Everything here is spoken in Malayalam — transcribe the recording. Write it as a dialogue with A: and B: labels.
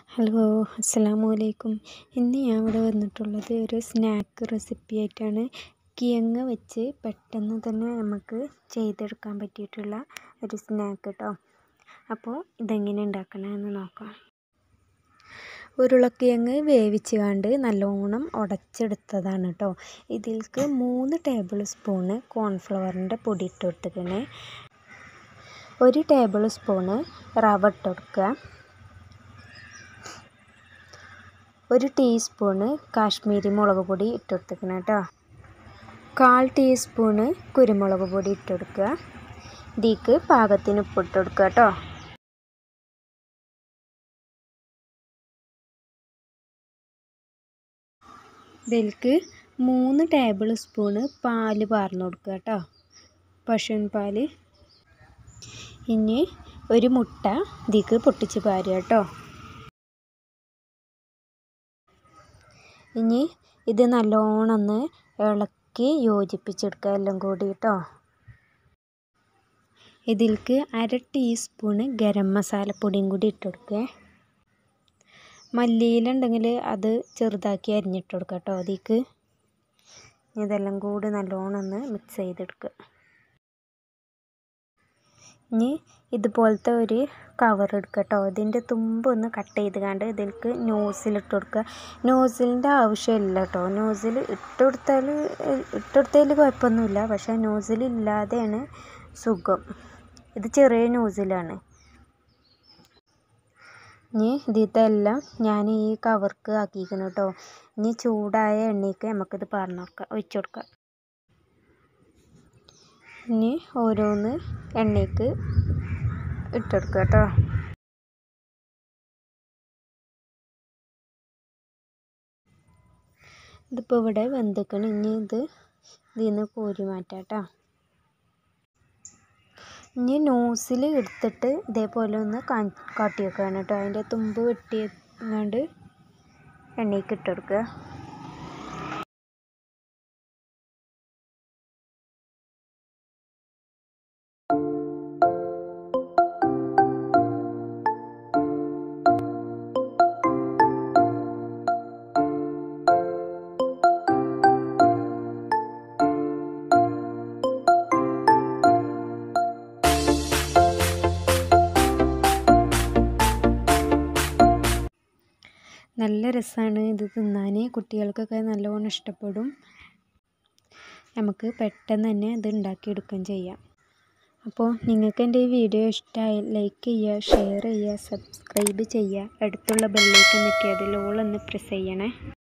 A: ഹലോ അസ്സലാമു അലൈക്കും ഇന്ന് ഞാൻ ഇവിടെ വന്നിട്ടുള്ളത് ഒരു സ്നാക്ക് റെസിപ്പി ആയിട്ടാണ് കിഴങ്ങ് വെച്ച് പെട്ടെന്ന് തന്നെ നമുക്ക് ചെയ്തെടുക്കാൻ പറ്റിയിട്ടുള്ള ഒരു സ്നാക്ക് കേട്ടോ അപ്പോൾ ഇതെങ്ങനെ ഉണ്ടാക്കണമെന്ന് നോക്കാം ഉരുളക്കിഴങ്ങ് വേവിച്ച് കണ്ട് നല്ലോണം ഉടച്ചെടുത്തതാണ് കേട്ടോ ഇതിലേക്ക് മൂന്ന് ടേബിൾ സ്പൂണ് കോൺഫ്ലവറിൻ്റെ പൊടി ഇട്ട് കൊടുത്തിക്കണേ ഒരു ടേബിൾ സ്പൂണ് റവ ഇട്ട് കൊടുക്കുക ഒരു ടീസ്പൂണ് കാശ്മീരി മുളക് പൊടി ഇട്ട് കൊടുത്തേക്കണം കേട്ടോ കാൽ ടീസ്പൂണ് കുരുമുളക് പൊടി ഇട്ട് കൊടുക്കുക ഇതിക്ക് പാകത്തിന് ഉപ്പിട്ട് കൊടുക്കുക കേട്ടോ ഇതിലേക്ക് മൂന്ന് ടേബിൾ സ്പൂണ് പാല് പാർന്ന് കൊടുക്കുക കേട്ടോ പശുവിൻ പാല് ഇനി ഒരു മുട്ട ഇതിക്ക് പൊട്ടിച്ച് പാരുക കേട്ടോ ഇനി ഇത് നല്ലോണം ഒന്ന് ഇളക്കി യോജിപ്പിച്ചെടുക്കുക എല്ലാം കൂടി കേട്ടോ ഇതിലേക്ക് അര ടീസ്പൂണ് ഗരം മസാലപ്പൊടിയും കൂടി ഇട്ട് കൊടുക്കുക മല്ലിയില ഉണ്ടെങ്കിൽ അത് ചെറുതാക്കി അരിഞ്ഞിട്ട് കൊടുക്കുക കേട്ടോ അതിലേക്ക് ഇതെല്ലാം കൂടി നല്ലോണം ഒന്ന് മിക്സ് ചെയ്തെടുക്കുക ഇനി ഇതുപോലത്തെ ഒരു കവർ എടുക്കുക കേട്ടോ ഇതിൻ്റെ തുമ്പ് ഒന്ന് കട്ട് ചെയ്ത് കണ്ട് ഇതിലേക്ക് ന്യൂസിലിട്ട് കൊടുക്കുക ന്യൂസിലിൻ്റെ ആവശ്യമില്ല കേട്ടോ ന്യൂസിൽ ഇട്ട് കൊടുത്താൽ ഇട്ട് കൊടുത്തതിൽ കുഴപ്പമൊന്നുമില്ല പക്ഷേ ന്യൂസിൽ ഇല്ലാതെയാണ് സുഖം ഇത് ചെറിയ ന്യൂസിലാണ് ഇനി ഇതിലത്തെ എല്ലാം ഞാൻ ഈ കവർക്ക് ആക്കിയിരിക്കണം കേട്ടോ ഇനി ചൂടായ എണ്ണയ്ക്ക് നമുക്കിത് പറഞ്ഞു കൊടുക്കാം ഒഴിച്ചു കൊടുക്കാം ഇനി ഓരോന്ന് എണ്ണയ്ക്ക് ഇട്ടെടുക്കുക കേട്ടോ ഇതിപ്പോൾ ഇവിടെ വെന്തിക്കണം ഇനി ഇത് ഇതിൽ നിന്ന് കോരി മാറ്റാം കേട്ടോ ഇനി ന്യൂസിൽ എടുത്തിട്ട് ഇതേപോലെ ഒന്ന് കാട്ടി വെക്കുകയാണ് കേട്ടോ അതിൻ്റെ തുമ്പ് വെട്ടിയങ്ങാണ്ട് എണ്ണയ്ക്ക് ഇട്ടെടുക്കുക നല്ല രസമാണ് ഇത് തിന്നാൻ കുട്ടികൾക്കൊക്കെ നല്ലോണം ഇഷ്ടപ്പെടും നമുക്ക് പെട്ടെന്ന് തന്നെ ഇത് ഉണ്ടാക്കിയെടുക്കുകയും ചെയ്യാം അപ്പോൾ നിങ്ങൾക്ക് എൻ്റെ ഈ വീഡിയോ ഇഷ്ടമായി ലൈക്ക് ചെയ്യുക ഷെയർ ചെയ്യുക സബ്സ്ക്രൈബ് ചെയ്യുക അടുത്തുള്ള ബെല്ലേക്ക് നിൽക്കുക അതിൽ ഓൾ ഒന്ന് പ്രസ് ചെയ്യണേ